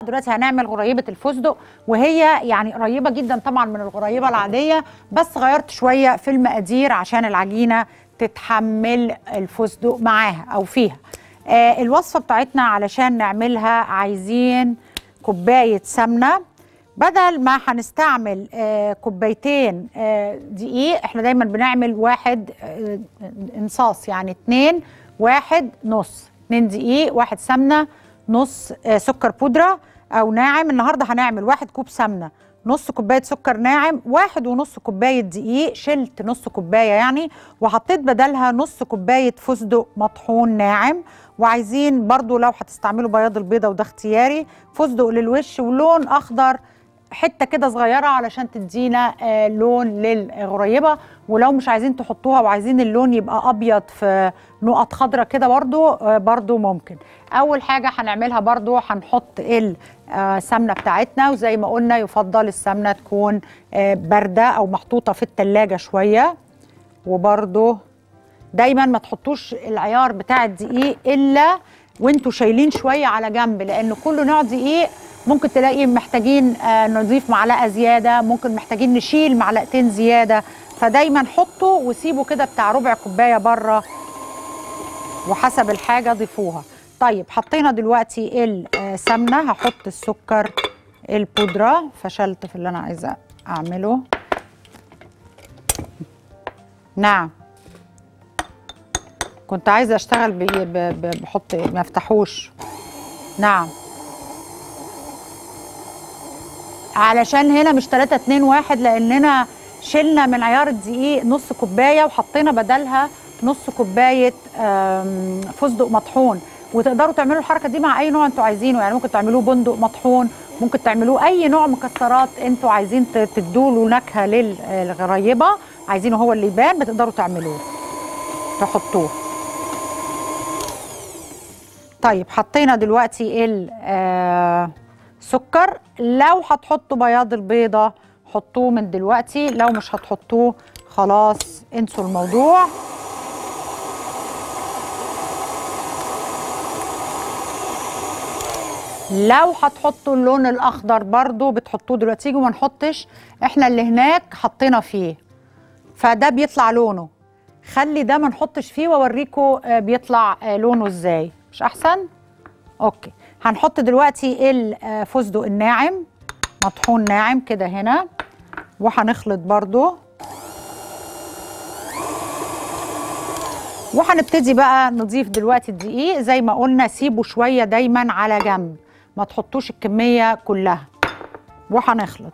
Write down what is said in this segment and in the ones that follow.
دلوقتي هنعمل غريبه الفستق وهي يعني قريبه جدا طبعا من الغريبه العاديه بس غيرت شويه في المقادير عشان العجينه تتحمل الفستق معاها او فيها آه الوصفه بتاعتنا علشان نعملها عايزين كوبايه سمنه بدل ما هنستعمل آه كوبايتين آه دقيق احنا دايما بنعمل واحد آه انصاص يعني اتنين واحد نص اتنين دقيق واحد سمنه نص آه سكر بودره او ناعم النهارده هنعمل واحد كوب سمنه نص كوبايه سكر ناعم واحد ونص كوبايه دقيق شلت نص كوبايه يعني وحطيت بدلها نص كوبايه فستق مطحون ناعم وعايزين برضو لو هتستعملوا بياض البيضه وده اختياري فستق للوش ولون اخضر حته كده صغيره علشان تدينا آه لون للغريبه ولو مش عايزين تحطوها وعايزين اللون يبقى ابيض في نقط خضراء كده برضو آه برضو ممكن اول حاجه هنعملها برضو هنحط السمنه بتاعتنا وزي ما قلنا يفضل السمنه تكون آه بارده او محطوطه في التلاجة شويه وبرضو دايما ما تحطوش العيار بتاع الدقيق الا وانتوا شايلين شويه على جنب لان كل نوع دقيق ممكن تلاقي محتاجين آه نضيف معلقه زياده ممكن محتاجين نشيل معلقتين زياده فدايما حطوا وسيبوا كده بتاع ربع كوبايه بره وحسب الحاجه ضيفوها طيب حطينا دلوقتي السمنه هحط السكر البودره فشلت في اللي انا عايزه اعمله نعم كنت عايزه اشتغل بحط ما افتحوش نعم علشان هنا مش 3 2 1 لاننا شلنا من عيار الدقيق نص كوبايه وحطينا بدلها نص كوبايه فستق مطحون وتقدروا تعملوا الحركه دي مع اي نوع انتوا عايزينه يعني ممكن تعملوه بندق مطحون ممكن تعملوه اي نوع مكسرات انتوا عايزين تدوا له نكهه للغريبه عايزينه هو اللي يبان بتقدروا تعملوه تحطوه طيب حطينا دلوقتي السكر لو هتحطوا بياض البيضه حطوه من دلوقتي لو مش هتحطوه خلاص انسوا الموضوع لو هتحطوا اللون الاخضر برضو بتحطوه دلوقتي تيجوا ما نحطش احنا اللي هناك حطينا فيه فده بيطلع لونه خلي ده ما نحطش فيه واوريكم بيطلع لونه ازاي مش احسن اوكي هنحط دلوقتي الفستق الناعم مطحون ناعم كده هنا وهنخلط برضو وهنبتدي بقى نضيف دلوقتي الدقيق زي ما قلنا سيبه شويه دايما على جنب ما تحطوش الكميه كلها وهنخلط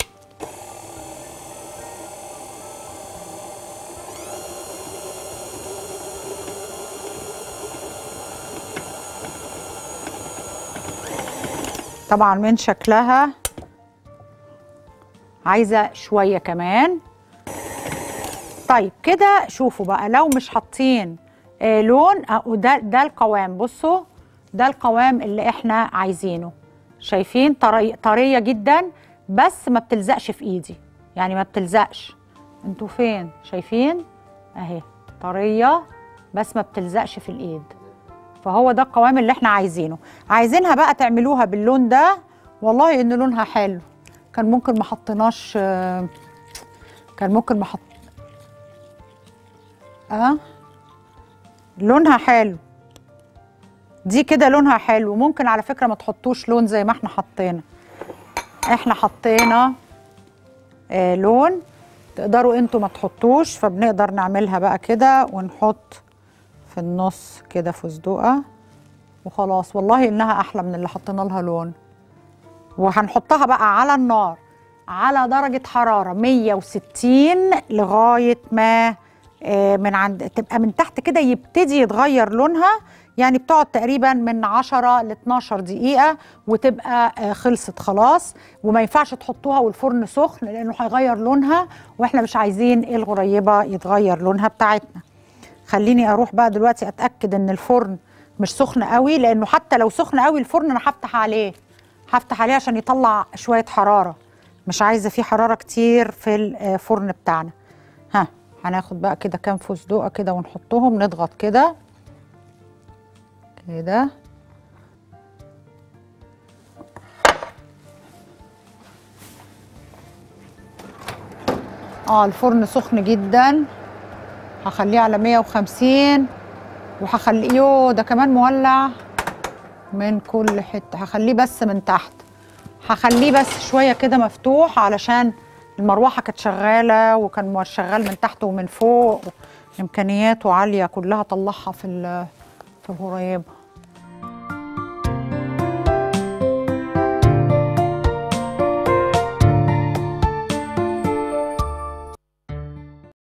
طبعا من شكلها عايزه شويه كمان طيب كده شوفوا بقى لو مش حاطين آه لون وده ده القوام بصوا ده القوام اللي احنا عايزينه شايفين طري طريه جدا بس ما بتلزقش في ايدي يعني ما بتلزقش انتوا فين شايفين اهي طريه بس ما بتلزقش في الايد فهو ده القوام اللي احنا عايزينه عايزينها بقى تعملوها باللون ده والله ان لونها حلو كان ممكن ما حطيناش كان ممكن ما حط اه لونها حلو دي كده لونها حلو ممكن على فكره ما تحطوش لون زي ما احنا حطينا احنا حطينا آه لون تقدروا انتوا ما تحطوش فبنقدر نعملها بقى كده ونحط في النص كده فستقه وخلاص والله انها احلى من اللي حطينا لها لون وهنحطها بقى على النار على درجه حراره 160 لغايه ما آه من عند تبقى من تحت كده يبتدي يتغير لونها يعني بتقعد تقريبا من 10 ل 12 دقيقة وتبقى آه خلصت خلاص وما ينفعش تحطوها والفرن سخن لأنه هيغير لونها وإحنا مش عايزين الغريبة يتغير لونها بتاعتنا خليني أروح بقى دلوقتي أتأكد إن الفرن مش سخن قوي لأنه حتى لو سخن قوي الفرن أنا هفتح عليه هفتح عليه عشان يطلع شوية حرارة مش عايزة فيه حرارة كتير في الفرن بتاعنا ها هناخد بقى كده كام فستقة كده ونحطهم نضغط كده كده اه الفرن سخن جدا هخليه على 150 وهخليه يوه ده كمان مولع من كل حته هخليه بس من تحت هخليه بس شويه كده مفتوح علشان المروحه كانت شغاله وكان شغال من تحت ومن فوق امكانياته عاليه كلها طلعها في ال- في الغريبه